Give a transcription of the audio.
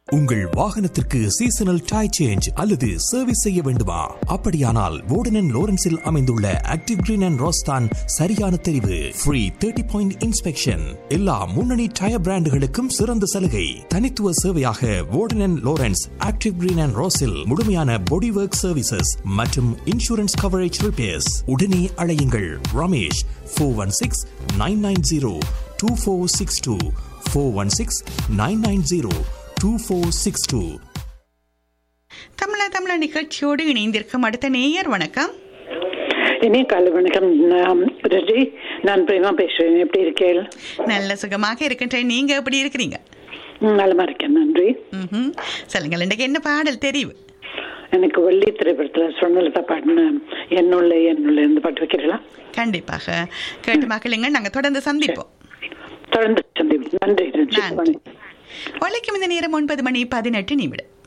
உங்கள் வாகனத்திற்கு seasonal tyre change அல்லது சர்வீஸ் செய்ய வேண்டுமா அப்படியானால் வோர்டன் லோரன்ஸில் அமைந்துள்ள ஆக்டிவ் கிரீன் அண்ட் ரோஸ்தான் சரியான தெரிவு ஃப்ரீ தேர்ட்டி பாயிண்ட் இன்ஸ்பெக்ஷன் எல்லா முன்னணி டயர் பிராண்டுகளுக்கும் சிறந்த சலுகை தனித்துவ சேவையாக வோர்டன் லோரன்ஸ் ஆக்டிவ் கிரீன் அண்ட் ரோஸில் முழுமையான பாடி ஒர்க் சர்வீசஸ் மற்றும் இன்சூரன்ஸ் கவரேஜ் ரிப்பேர்ஸ் உடனே அழையுங்கள் Ramesh four one six nine nine zero two four six two four one six nine nine zero two four six two தமிழா தமிழா நிகழ்ச்சியோடு இணைந்திருக்கும் அடுத்த நேயர் வணக்கம் இனி காலை வணக்கம் நான் ரஜி நான் பிரேமா பேசுறேன் எப்படி இருக்கேள் நல்ல சுகமாக இருக்கின்றேன் நீங்க எப்படி இருக்கிறீங்க ம், நலமா இருக்கேன் நன்றி ம்ஹும். சொல்லுங்கள் இன்றைக்கு என்ன பாடல் தெரிவு எனக்கு வெள்ளி திரைப்படத்துல சொன்னலதா பாடின என்னுள்ள என்னுள்ள இந்த பாட்டு வைக்கிறீங்களா கண்டிப்பாக கேட்டு மக்களுங்க நாங்க தொடர்ந்து சந்திப்போம் தொடர்ந்து சந்திப்போம் நன்றி ரஜி நன்றி. உழைக்கும் இந்த நேரம் ஒன்பது மணி பதினெட்டு நிமிடம்